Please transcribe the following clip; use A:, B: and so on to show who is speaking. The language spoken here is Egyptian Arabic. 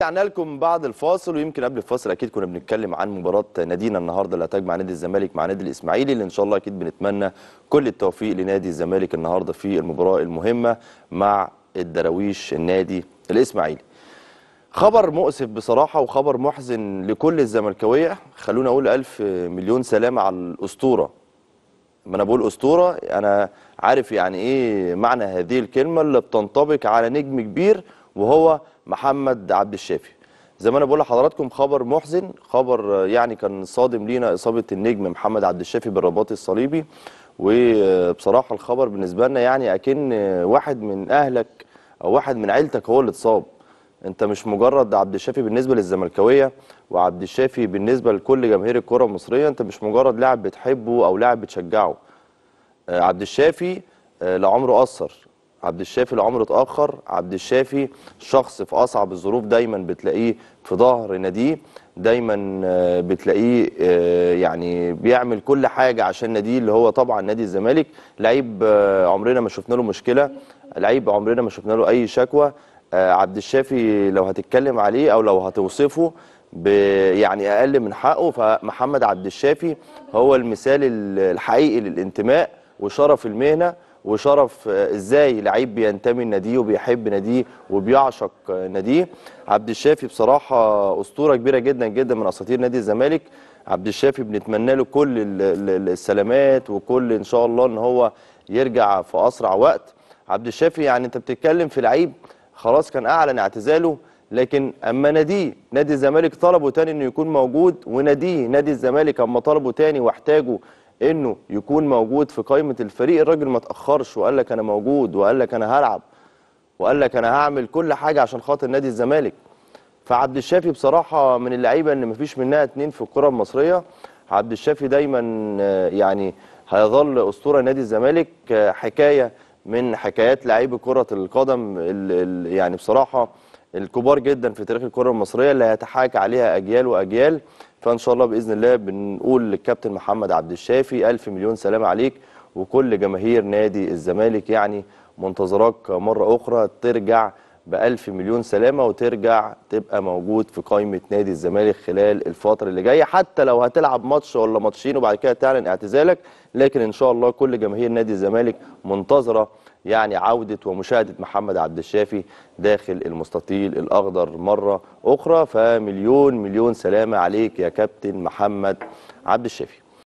A: رجعنا لكم بعد الفاصل ويمكن قبل الفاصل اكيد كنا بنتكلم عن مباراه نادينا النهارده اللي هتجمع نادي الزمالك مع نادي الاسماعيلي اللي ان شاء الله اكيد بنتمنى كل التوفيق لنادي الزمالك النهارده في المباراه المهمه مع الدراويش النادي الاسماعيلي. خبر مؤسف بصراحه وخبر محزن لكل الزملكاويه خلونا اقول الف مليون سلامه على الاسطوره ما انا بقول اسطوره انا عارف يعني ايه معنى هذه الكلمه اللي بتنطبق على نجم كبير وهو محمد عبد الشافي زي ما انا بقول لحضراتكم خبر محزن خبر يعني كان صادم لينا اصابه النجم محمد عبد الشافي بالرباط الصليبي وبصراحه الخبر بالنسبه لنا يعني اكن واحد من اهلك او واحد من عيلتك هو اللي اتصاب انت مش مجرد عبد الشافي بالنسبه للزملكاويه وعبد الشافي بالنسبه لكل جماهير الكره المصريه انت مش مجرد لاعب بتحبه او لاعب بتشجعه آه، عبد الشافي آه، لا عمره قصر عبد الشافي لا عمره اتاخر عبد الشافي شخص في اصعب الظروف دايما بتلاقيه في ظهر ناديه دايما آه، بتلاقيه آه، يعني بيعمل كل حاجه عشان ناديه اللي هو طبعا نادي الزمالك لعيب آه، عمرنا ما شفنا له مشكله لعيب عمرنا ما شفنا له اي شكوى آه، عبد الشافي لو هتتكلم عليه او لو هتوصفه ب يعني اقل من حقه فمحمد عبد الشافي هو المثال ال- الحقيقي للانتماء وشرف المهنه وشرف آه، ازاي لعيب بينتمي لناديه وبيحب ناديه وبيعشق آه، ناديه عبد الشافي بصراحه اسطوره كبيره جدا جدا من اساطير نادي الزمالك عبد الشافي بنتمنى له كل ال- ال- السلامات وكل ان شاء الله ان هو يرجع في اسرع وقت عبد الشافي يعني انت بتتكلم في لعيب خلاص كان اعلن اعتزاله لكن اما ناديه نادي الزمالك طلبه تاني انه يكون موجود وناديه نادي الزمالك اما طلبه تاني واحتاجه انه يكون موجود في قائمه الفريق الراجل ما تاخرش وقال لك انا موجود وقال لك انا هلعب وقال لك انا هعمل كل حاجه عشان خاطر نادي الزمالك فعبد الشافي بصراحه من اللعيبه اللي مفيش منها اتنين في الكره المصريه عبد الشافي دايما آه، يعني هيظل اسطوره نادي الزمالك آه، حكايه من حكايات لعيبه كره القدم ال- ال- يعني بصراحه الكبار جدا في تاريخ الكره المصريه اللي هيتحاكى عليها اجيال واجيال فان شاء الله باذن الله بنقول للكابتن محمد عبد الشافي الف مليون سلام عليك وكل جماهير نادي الزمالك يعني منتظراك مره اخرى ترجع بألف مليون سلامة وترجع تبقى موجود في قائمة نادي الزمالك خلال الفترة اللي جاية حتى لو هتلعب ماتش ولا ماتشين وبعد كده تعلن اعتزالك لكن إن شاء الله كل جماهير نادي الزمالك منتظرة يعني عودة ومشاهدة محمد عبد الشافي داخل المستطيل الأخضر مرة أخرى فمليون مليون سلامة عليك يا كابتن محمد عبد الشافي